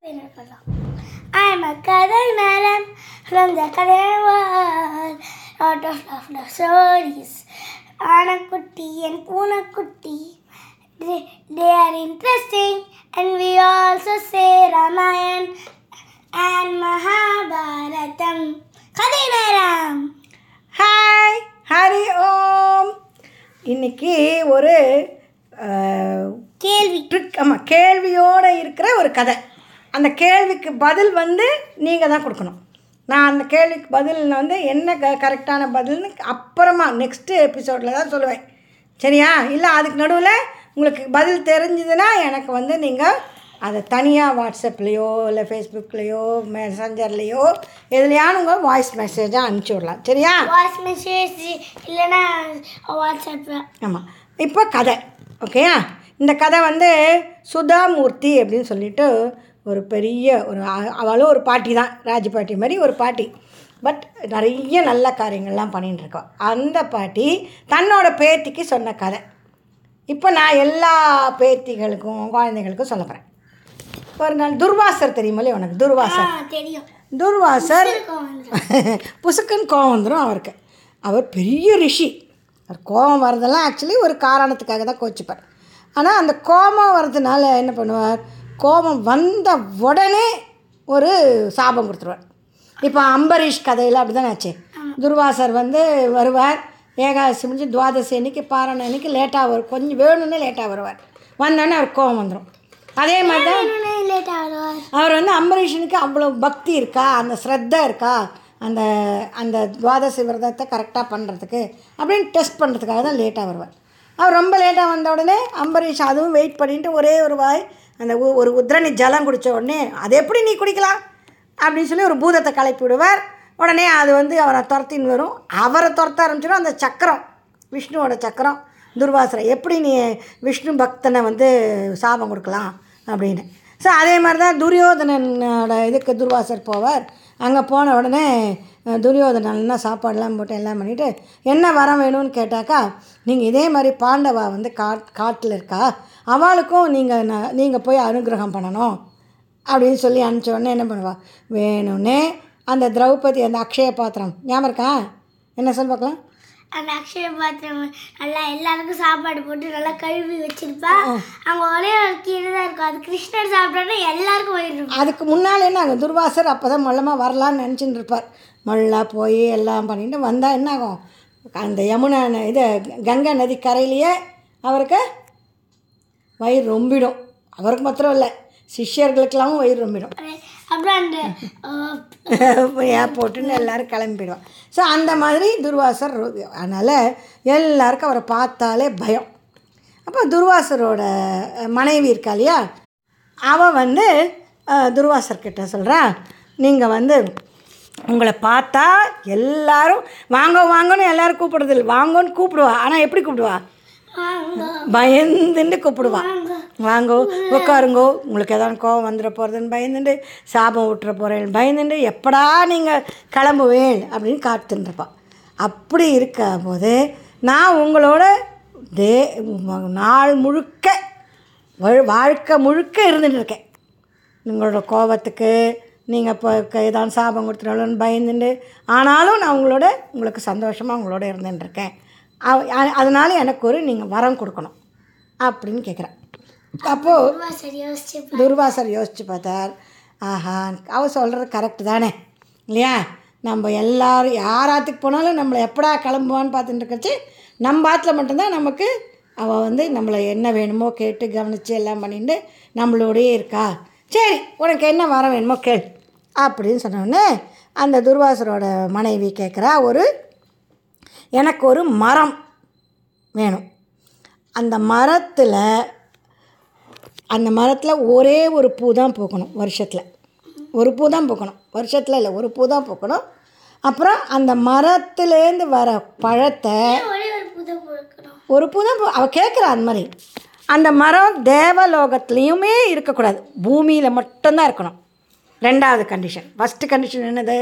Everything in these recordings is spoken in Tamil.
I'm a Kadai Madam from the Kadai world. Lot of love, love stories. Anakutti and Punakutti. They, they are interesting, and we also say Ramayan and Mahabharatam. Kadai Madam. Hi Hari Om இன்னைக்கு ஒரு கேள்வி ட்ரிக் ஆமாம் கேள்வியோடு இருக்கிற ஒரு கதை அந்த கேள்விக்கு பதில் வந்து நீங்கள் தான் கொடுக்கணும் நான் அந்த கேள்விக்கு பதில் வந்து என்ன க கரெக்டான பதில்னு அப்புறமா நெக்ஸ்ட்டு எபிசோடில் தான் சொல்லுவேன் சரியா இல்லை அதுக்கு நடுவில் உங்களுக்கு பதில் தெரிஞ்சதுன்னா எனக்கு வந்து நீங்கள் அதை தனியாக வாட்ஸ்அப்லேயோ இல்லை ஃபேஸ்புக்லேயோ மெசஞ்சர்லேயோ எதுலையானு உங்கள் வாய்ஸ் மெசேஜாக அனுப்பிச்சி விடலாம் சரியா வாய்ஸ் மெசேஜ் இல்லைன்னா வாட்ஸ்அப்பில் ஆமாம் இப்போ கதை ஓகேயா இந்த கதை வந்து சுதாமூர்த்தி அப்படின்னு சொல்லிட்டு ஒரு பெரிய ஒரு அ- அவளும் ஒரு பாட்டி தான் ராஜி பாட்டி மாதிரி ஒரு பாட்டி பட் நிறைய நல்ல காரியங்கள்லாம் பண்ணிட்டு இருக்கோம் அந்த பாட்டி தன்னோட பேத்திக்கு சொன்ன கதை இப்போ நான் எல்லா பேத்திகளுக்கும் குழந்தைகளுக்கும் சொல்ல போகிறேன் ஒரு நாள் துர்வாசர் தெரியுமில்ல உனக்கு ஆ துர்வாசர் தெரியும் துர்வாசர் இருக்கும் வந்து. புசுக்குன்னு கோவம் வந்துடும் அவருக்கு அவர் பெரிய ரிஷி அவர் கோபம் வரதெல்லாம் ஆக்சுவலி ஒரு காரணத்துக்காக தான் கோச்சிப்பார் ஆனால் அந்த கோபம் வர்றதுனால என்ன பண்ணுவார் கோபம் வந்த உடனே ஒரு சாபம் கொடுத்துருவார் இப்போ அம்பரீஷ் கதையில் அப்படி தானே ஆச்சு துர்வாசர் வந்து வருவார் ஏகாதசி முடிஞ்சு துவாதசி அன்னைக்கு பாரண அன்னைக்கு லேட்டாக வரும் கொஞ்சம் வேணும்னே லேட்டாக வருவார் வந்தோடனே அவர் கோபம் வந்துடும் அதே மாதிரி தான் லேட் ஆகும் அவர் வந்து அம்பரீஷனுக்கு அவ்வளோ பக்தி இருக்கா அந்த ஸ்ரத்தா இருக்கா அந்த அந்த துவாதசி விரதத்தை கரெக்டாக பண்ணுறதுக்கு அப்படின்னு டெஸ்ட் பண்ணுறதுக்காக தான் லேட்டாக வருவார் அவர் ரொம்ப லேட்டாக வந்த உடனே அம்பரீஷ் அதுவும் வெயிட் பண்ணிட்டு ஒரே ஒரு வாய் அந்த உ- ஒரு உத்ரணி ஜலம் குடித்த உடனே அது எப்படி நீ குடிக்கலாம் அப்படின்னு சொல்லி ஒரு பூதத்தை கிளப்பி விடுவார் உடனே அது வந்து அவரை துரத்தின்னு வரும் அவரை துரத்த ஆரம்பிச்சிடும் அந்த சக்கரம் விஷ்ணுவோட சக்கரம் துர்வாசரை எப்படி நீ விஷ்ணு பக்தனை வந்து சாபம் கொடுக்கலாம் அப்படின்னு ஸோ அதே மாதிரி தான் துரியோதனனோட இதுக்கு துர்வாசர் போவார் அங்கே போன உடனே அஹ், துரியோதனன் எல்லாம் சாப்பாடெல்லாம் போட்டு எல்லாம் பண்ணிவிட்டு என்ன வரம் வேணும்னு கேட்டாக்கா நீங்கள் இதே மாதிரி பாண்டவா வந்து காட் காட்டில் இருக்கா அவளுக்கும் நீங்கள் நீங்கள் போய் அனுகிரகம் பண்ணணும் அப்படின்னு சொல்லி அனுப்பிச்ச உடனே என்ன பண்ணுவா வேணும்னே அந்த திரௌபதி அந்த அக்ஷய பாத்திரம் ஞாபகம் இருக்கா என்ன சொல்லி பார்க்கலாம் அந்த அக்ஷய பாத்திரம் நல்லா எல்லாருக்கும் சாப்பாடு போட்டு நல்லா கழுவி வச்சிருப்பா அங்க ஒரே ஒரு கீழே தான் இருக்கும் அது கிருஷ்ணர் சாப்பிட்டோன்னா எல்லாருக்கும் வயிறு அதுக்கு முன்னால் என்ன ஆகும் துர்வாசர் அப்போ தான் மொல்லமாக வரலான்னு நினச்சிட்டு இருப்பார் மொல்லா போய் எல்லாம் பண்ணிட்டு வந்தால் என்ன ஆகும் அந்த யமுனா ந- இது கங்கை நதி கரையிலேயே அவருக்கு வயிறு ரொம்பிடும் அவருக்கு மாத்திரம் இல்லை சிஷ்யர்களுக்கெல்லாம் வயிறு ரொம்பிடும் அப்புறம் அந்த அஹ், ஏர்போர்ட்டுன்னு எல்லாரும் கிளம்பிடுவான் ஸோ அந்த மாதிரி துர்வாசர் ரொ- அதனால் எல்லாருக்கும் அவரை பார்த்தாலே பயம் அப்போ துர்வாசரோட அஹ், மனைவி இருக்கா இல்லையா அவள் வந்து அஹ், துர்வாசர் கிட்ட சொல்கிறா நீங்கள் வந்து உங்களை பார்த்தா எல்லாரும் வாங்க வாங்கன்னு எல்லாரும் கூப்பிடுறது இல்லை வாங்கன்னு கூப்பிடுவா ஆனால் எப்படி கூப்பிடுவா வாங்க பயந்துட்டு கூப்பிடுவா வாங்கோ உட்காருங்கோ உங்களுக்கு ஏதாவது கோவம் வந்துட போகிறதுன்னு பயந்துட்டு சாபம் விட்டுற போகிறேன் பயந்துட்டு எப்படா நீங்கள் கிளம்புவேன் அப்படின்னு காத்துருப்பா அப்படி இருக்க போது நான் உங்களோட தே நாள் முழுக்க வாழ்- வாழ்க்கை முழுக்க இருந்துட்டு இருக்கேன் உங்களோட கோபத்துக்கு நீங்கள் இப்போ ஏதாவது சாபம் கொடுத்துட்டாலும் பயந்துட்டு ஆனாலும் நான் உங்களோட உங்களுக்கு சந்தோஷமாக உங்களோட இருந்துட்டு இருக்கேன் அவ- அ- அதனால எனக்கு ஒரு நீங்கள் வரம் கொடுக்கணும் அப்படின்னு கேட்குறேன் அப்போது ரொம்ப சரி யோசிச்சு துர்வாசர் யோசித்து பார்த்தார் ஆஹா அவ சொல்கிறது கரெக்டு தானே இல்லையா நம்ம எல்லாரும் யாராத்துக்கு போனாலும் நம்மளை எப்படா கிளம்புவான்னு பார்த்துட்டு இருக்கச்சு நம்ம ஆற்றுல மட்டும்தான் நமக்கு அவள் வந்து நம்மளை என்ன வேணுமோ கேட்டு கவனித்து எல்லாம் பண்ணிட்டு நம்மளோடயே இருக்கா சரி உனக்கு என்ன வர வேணுமோ கேள் அப்படின்னு சொன்னோடனே அந்த துர்வாசரோட மனைவி கேட்குறா ஒரு எனக்கு ஒரு மரம் வேணும் அந்த மரத்தில் அந்த மரத்தில் ஒரே ஒரு பூ தான் பூக்கணும் வருஷத்தில் ஒரு பூ தான் பூக்கணும் வருஷத்தில் இல்லை ஒரு பூ தான் பூக்கணும் அப்புறம் அந்த மரத்துலேருந்து வர பழத்தை ஒரே ஒரு புது கொடுக்கணும் ஒரு பூ தான் பூ அவள் கேட்குறா அந்த மாதிரி அந்த மரம் தேவலோகத்துலேயுமே இருக்கக்கூடாது பூமியில் மட்டும்தான் இருக்கணும் ரெண்டாவது கண்டிஷன் ஃபஸ்ட்டு கண்டிஷன் என்னது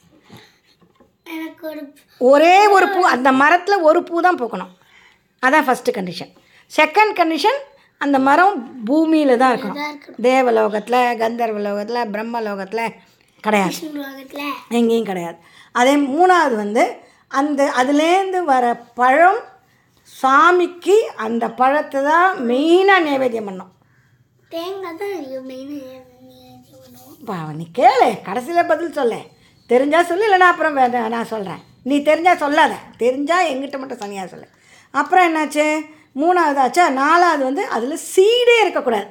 எனக்கு ஒரு ஒரே ஒரு பூ அந்த மரத்தில் ஒரு பூ தான் பூக்கணும் அதான் ஃபஸ்ட்டு கண்டிஷன் செகண்ட் கண்டிஷன் அந்த மரம் பூமியில் தான் இருக்கணும் இதாக இருக்கணும் தேவலோகத்தில் கந்தர்வ லோகத்தில் பிரம்மலோகத்தில் கிடையாது விஷ்ணு லோகத்தில் எங்கேயும் கிடையாது அதே மூணாவது வந்து அந்த அதுலேருந்து வர பழம் சாமிக்கு அந்த பழத்தை தான் மெயினாக நைவேத்தியம் பண்ணோம் தேங்காய் தான் மெயின் பண்ணுவோம் பா நீ கேளு கடைசியில் பதில் சொல்ல தெரிஞ்சா சொல்லு இல்லைன்னா அப்புறம் வே- நான் சொல்கிறேன் நீ தெரிஞ்சால் சொல்லாத தெரிஞ்சால் எங்கிட்ட மட்டும் தனியாக சொல்லு அப்புறம் என்னாச்சு மூணாவது ஆச்சா நாலாவது வந்து அதில் சீடே இருக்கக்கூடாது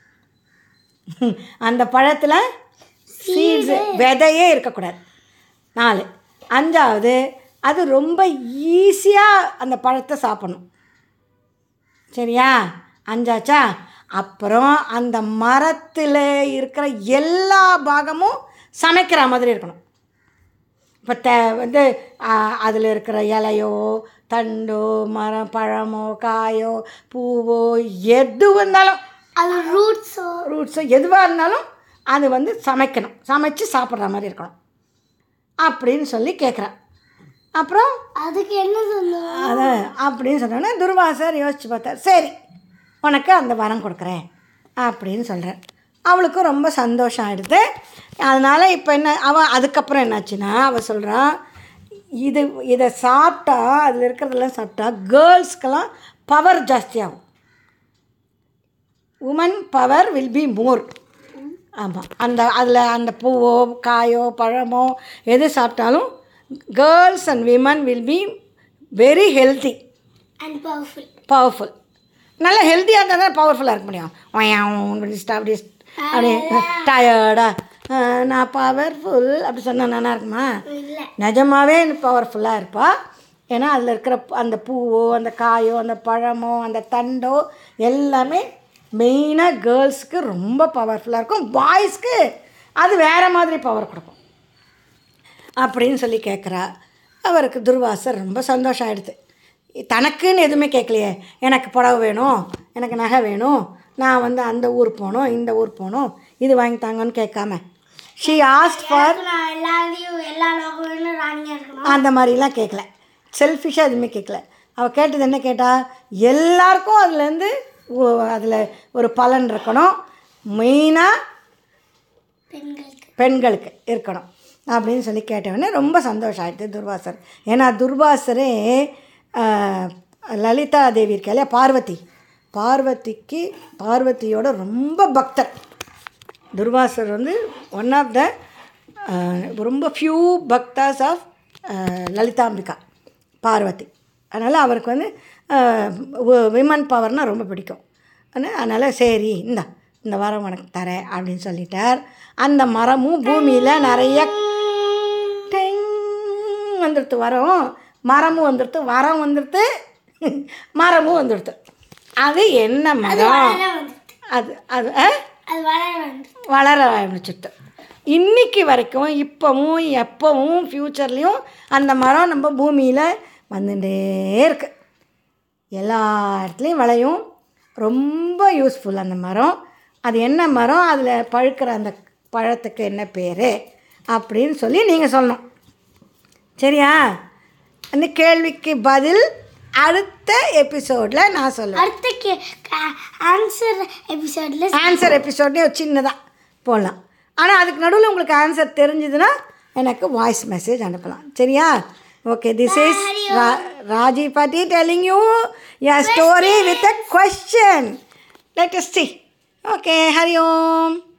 அந்த பழத்தில் சீட்ஸு விதையே இருக்கக்கூடாது நாலு அஞ்சாவது அது ரொம்ப ஈஸியாக அந்த பழத்தை சாப்பிடணும் சரியா அஞ்சாச்சா அப்புறம் அந்த மரத்தில் இருக்கிற எல்லா பாகமும் சமைக்கிற மாதிரி இருக்கணும் இப்போ தே வந்து அதில் இருக்கிற இலையோ தண்டோ மரம் பழமோ காயோ பூவோ எது வந்தாலும் அது ரூட்ஸோ ஃப்ரூட்ஸோ எதுவாக இருந்தாலும் அது வந்து சமைக்கணும் சமைச்சு சாப்பிட்ற மாதிரி இருக்கணும் அப்படின்னு சொல்லி கேட்குறேன் அப்புறம் அதுக்கு என்ன சொல்லுவோம் அதை அப்படின்னு சொன்னோன்னே துர்வாசர் யோசிச்சு பார்த்தார் சரி உனக்கு அந்த வரம் கொடுக்குறேன் அப்படின்னு சொல்கிறார் அவளுக்கும் ரொம்ப சந்தோஷம் ஆகிடுது அதனால் இப்போ என்ன அவள் அதுக்கப்புறம் என்னாச்சுன்னா அவள் சொல்கிறான் இது இதை சாப்பிட்டா அதில் இருக்கிறதெல்லாம் சாப்பிட்டா கேர்ள்ஸ்க்கெல்லாம் பவர் ஜாஸ்தியாகும் woman power will be more ஆமாம் அந்த அதில் அந்த பூவோ காயோ பழமோ எது சாப்பிட்டாலும் girls and women will be very healthy and powerful powerful நல்ல ஹெல்த்தியாக இருந்தால் தான் பவர்ஃபுல்லாக இருக்க முடியும் வயம் அப்படி ஸ்ட- அப்படி ஸ்- அப்படி டயர்டா நான் பவர்ஃபுல் அப்படி சொன்னால் நல்லா இருக்குமா இல்லை நிஜமாவே பவர்ஃபுல்லாக இருப்பா ஏன்னா அதில் இருக்கிற ப- அந்த பூவோ அந்த காயோ அந்த பழமோ அந்த தண்டோ எல்லாமே மெயினாக கேர்ள்ஸ்க்கு ரொம்ப பவர்ஃபுல்லாக இருக்கும் பாய்ஸ்க்கு அது வேறு மாதிரி பவர் கொடுக்கும் அப்படின்னு சொல்லி கேட்குறா அவருக்கு துர்வாசர் ரொம்ப சந்தோஷம் ஆயிடுது தனக்குன்னு எதுவுமே கேட்கலையே எனக்கு புடவை வேணும் எனக்கு நகை வேணும் நான் வந்து அந்த ஊர் போகணும் இந்த ஊர் போகணும் இது வாங்கி தாங்கன்னு கேட்காம ஷீ ஆஸ்ட் ஃபார் நான் எல்லாரையும் எல்லா லோகமும் ராணியாக இருக்கணும் அந்த மாதிரிலாம் கேட்கல செல்ஃபிஷாக எதுவுமே கேட்கல அவள் கேட்டது என்ன கேட்டா எல்லாருக்கும் அதுலேருந்து அதில் ஒரு பலன் இருக்கணும் மெயினாக பெண்களுக்கு பெண்களுக்கு இருக்கணும் அப்படின்னு சொல்லி கேட்டவொடனே ரொம்ப சந்தோஷம் ஆயிடுது துர்வாசர் ஏன்னா துர்வாசரே ஆஹ், லலிதா தேவி இருக்கா இல்லையா பார்வதி பார்வதிக்கு பார்வதியோட ரொம்ப பக்தர் துர்வாசர் வந்து ஒன் ஆஃப் த ரொம்ப ஃபியூ பக்தாஸ் ஆஃப் லலிதாம்பிகா பார்வதி அதனால் அவருக்கு வந்து விமன் பவர்னால் ரொம்ப பிடிக்கும் ஆனால் அதனால் சரி இந்தா இந்த வாரம் உனக்கு தரேன் அப்படின்னு சொல்லிட்டார் அந்த மரமும் பூமியில் நிறைய டெங் வந்துடுத்து வரோம் மரமும் வந்துடுத்து வரம் வந்துடுத்து மரமும் வந்துடுத்து அது என்ன மரம் வளர வந்துட்டு அது அது ஆ? அது வளர வந்துட்டு வளர ஆரம்பிச்சிட்டு இன்னைக்கு வரைக்கும் இப்போவும் எப்போவும் ஃப்யூச்சர்லேயும் அந்த மரம் நம்ம பூமியில் வந்துட்டே இருக்கு எல்லா இடத்துலையும் விளையும் ரொம்ப யூஸ்ஃபுல் அந்த மரம் அது என்ன மரம் அதில் பழுக்கிற அந்த பழத்துக்கு என்ன பேர் அப்படின்னு சொல்லி நீங்கள் சொல்லணும் சரியா அந்த கேள்விக்கு பதில் அடுத்த எபிசோடில் நான் சொல்லுவேன் அடுத்த கே ஆன்சர் எபிசோடில் ஆன்சர் எபிசோட்லேயே ஒரு சின்னதாக போடலாம் ஆனால் அதுக்கு நடுவில் உங்களுக்கு ஆன்சர் தெரிஞ்சதுன்னா எனக்கு வாய்ஸ் மெசேஜ் அனுப்பலாம் சரியா okay this is Raji patti telling you a story with a question let see okay Hari Om